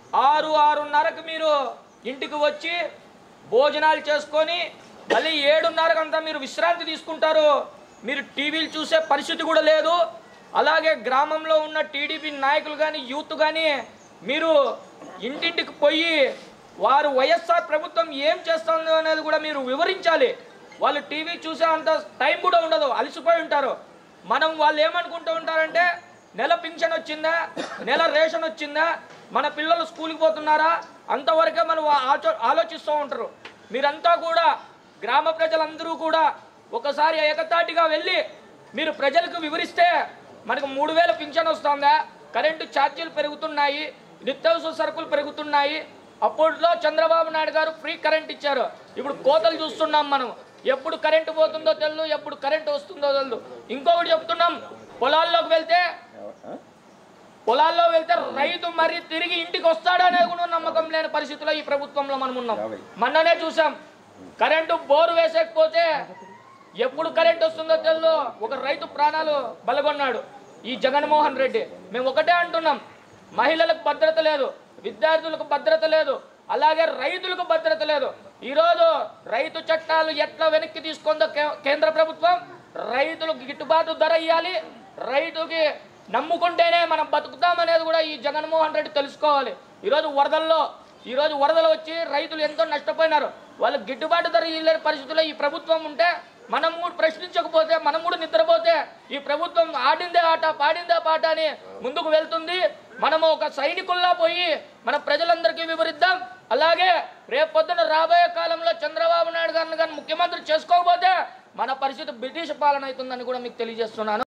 ఆరు ఆరున్నరకు మీరు ఇంటికి వచ్చి భోజనాలు చేసుకొని మళ్ళీ ఏడున్నరకంతా మీరు విశ్రాంతి తీసుకుంటారు మీరు టీవీలు చూసే పరిస్థితి కూడా లేదు అలాగే గ్రామంలో ఉన్న టీడీపీ నాయకులు కానీ యూత్ కానీ మీరు ఇంటింటికి పోయి వారు వైఎస్ఆర్ ప్రభుత్వం ఏం చేస్తుందో అనేది కూడా మీరు వివరించాలి వాళ్ళు టీవీ చూసే అంత టైం కూడా ఉండదు అలసిపోయి ఉంటారు మనం వాళ్ళు ఏమనుకుంటూ ఉంటారంటే నెల పింఛన్ వచ్చిందా నెల రేషన్ వచ్చిందా మన పిల్లలు స్కూల్కి పోతున్నారా అంతవరకే మనం ఆచో- ఆలోచిస్తూ ఉంటారు మీరంతా కూడా గ్రామ ప్రజలందరూ కూడా ఒకసారి ఏకతాటిగా వెళ్ళి మీరు ప్రజలకు వివరిస్తే మనకు మూడు వేల పింఛన్ వస్తుందా కరెంటు ఛార్జీలు పెరుగుతున్నాయి నిత్యావసర సరుకులు పెరుగుతున్నాయి అప్పట్లో చంద్రబాబు నాయుడు గారు ఫ్రీ కరెంట్ ఇచ్చారు ఇప్పుడు కోతలు చూస్తున్నాం మనం ఎప్పుడు కరెంటు పోతుందో తెలియదు ఎప్పుడు కరెంటు వస్తుందో తెలియదు ఇంకొకటి చెప్తున్నాం పొలాల్లోకి వెళ్తే పొలాల్లో వెళ్తే రైతు మరి తిరిగి ఇంటికి వస్తాడనే కూడా నమ్మకం లేని పరిస్థితిలో ఈ ప్రభుత్వంలో మనం ఉన్నాం మొన్ననే చూసాం కరెంటు బోరు వేసేకపోతే ఎప్పుడు కరెంట్ వస్తుందో తెలియదు ఒక రైతు ప్రాణాలు బలగొన్నాడు ఈ జగన్మోహన్ రెడ్డి మేము ఒకటే అంటున్నాం మహిళలకు భద్రత లేదు విద్యార్థులకు భద్రత లేదు అలాగే రైతులకు భద్రత లేదు ఈరోజు రైతు చట్టాలు ఎట్లా వెనక్కి తీసుకుందో కే- కేంద్ర ప్రభుత్వం రైతులకు గిట్టుబాటు ధర ఇవ్వాలి రైతుకి నమ్ముకుంటేనే మనం బతుకుతాం అనేది కూడా ఈ జగన్మోహన్ రెడ్డి తెలుసుకోవాలి ఈరోజు వరదల్లో ఈరోజు వరదలు వచ్చి రైతులు ఎంతో నష్టపోయినారు వాళ్ళకి గిట్టుబాటు ధర ఇవ్వలేని పరిస్థితుల్లో ఈ ప్రభుత్వం ఉంటే మనం కూడా ప్రశ్నించకపోతే మనం కూడా నిద్రపోతే ఈ ప్రభుత్వం ఆడిందే ఆట పాడిందే పాట అని ముందుకు వెళ్తుంది మనము ఒక సైనికుల్లా పోయి మన ప్రజలందరికీ వివరిద్దాం అలాగే రేపొద్దున రాబోయే కాలంలో చంద్రబాబు నాయుడు గారిని కానీ ముఖ్యమంత్రి చేసుకోకపోతే మన పరిస్థితి బ్రిటిష్ పాలన అవుతుందని కూడా మీకు తెలియజేస్తున్నాను